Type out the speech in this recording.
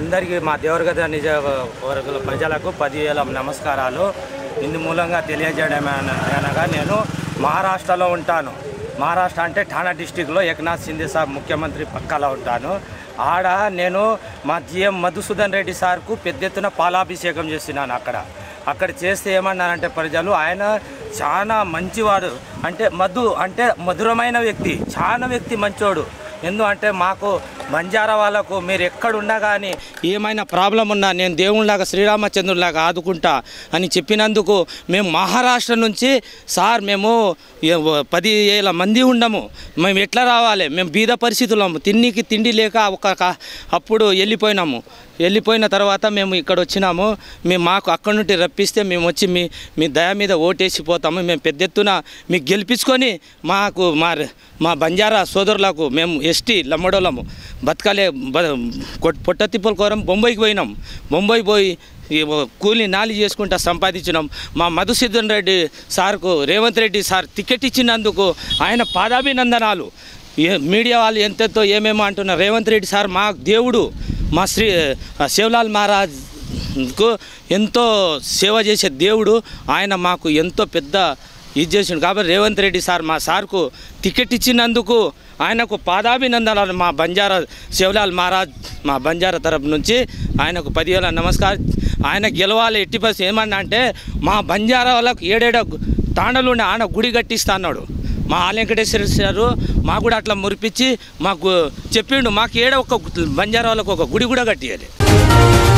అందరికీ మా దేవరగద నిజ వర్గుల ప్రజలకు పదివేల నమస్కారాలు ఇందు మూలంగా తెలియజేయడం అన- అనగా నేను మహారాష్ట్రలో ఉంటాను మహారాష్ట్ర అంటే ఠాణా డిస్టిక్లో ఏకనాథ్ సింధే సార్ ముఖ్యమంత్రి పక్కలో ఉంటాను ఆడ నేను మా జిఎం మధుసూదన్ రెడ్డి సార్కు పెద్ద ఎత్తున పాలాభిషేకం చేసినాను అక్కడ అక్కడ చేస్తే ఏమన్నారంటే ప్రజలు ఆయన చాలా మంచివాడు అంటే మధు అంటే మధురమైన వ్యక్తి చాలా వ్యక్తి మంచోడు ఎందుకంటే మాకు బంజారా వాళ్ళకు మీరు ఎక్కడున్నా కానీ ఏమైనా ప్రాబ్లం ఉన్నా నేను దేవునిలాగా శ్రీరామచంద్రులాగా ఆదుకుంటా అని చెప్పినందుకు మేము మహారాష్ట్ర నుంచి సార్ మేము ఏ- పది ఏళ్ళ మంది ఉండము మేము ఎట్లా రావాలి మేము బీద పరిస్థితులము తిండికి తిండి లేక ఒక క- అప్పుడు వెళ్ళిపోయినాము వెళ్ళిపోయిన తర్వాత మేము ఇక్కడ వచ్చినాము మేము మాకు అక్కడి నుండి రప్పిస్తే మేము వచ్చి మీ మీ దయ మీద ఓటేసిపోతాము మేము పెద్ద ఎత్తున మీకు గెలిపించుకొని మాకు మా మా బంజారా సోదరులకు మేము ఎస్టీ లమ్మడోళ్ళము బతకలే బ కొట్- పొట్ట తిప్పుల కోరం బొంబాయికి పోయినాం బొంబాయి పోయి ఈ కూలి నాలి చేసుకుంటా సంపాదించినాం మా మధుసూదన్ రెడ్డి సార్కు రేవంత్ రెడ్డి సార్ టికెట్ ఇచ్చినందుకు ఆయన పాదాభినందనాలు ఏ మీడియా వాళ్ళు ఎంతెంతో ఏమేమో అంటున్నారు రేవంత్ రెడ్డి సార్ మా దేవుడు మా శ్రీ శివలాల్ మహారాజ్కు ఎంతో సేవ చేసే దేవుడు ఆయన మాకు ఎంతో పెద్ద ఇది చేసిండు కాబట్టి రేవంత్ రెడ్డి సార్ మా సార్కు టికెట్ ఇచ్చినందుకు ఆయనకు పాదాభినందనాలు మా బంజారా శివలాల్ మహారాజ్ మా బంజారా తరపు నుంచి ఆయనకు పదివేల నమస్కారం ఆయన గెలవాలి ఎట్టి పరిస్థితి ఏమన్నా అంటే మా బంజారా వాళ్ళకు ఏడేడ తాండలు ఉండే ఆయన గుడి కట్టిస్తా అన్నాడు మా ఆల వెంకటేశ్వర గారు మాకు కూడా అట్లా మురిపించి మాకు చెప్పిండు మాకు ఏడ ఒక బంజారా వాళ్ళకు ఒక గుడి కూడా కట్టియాలి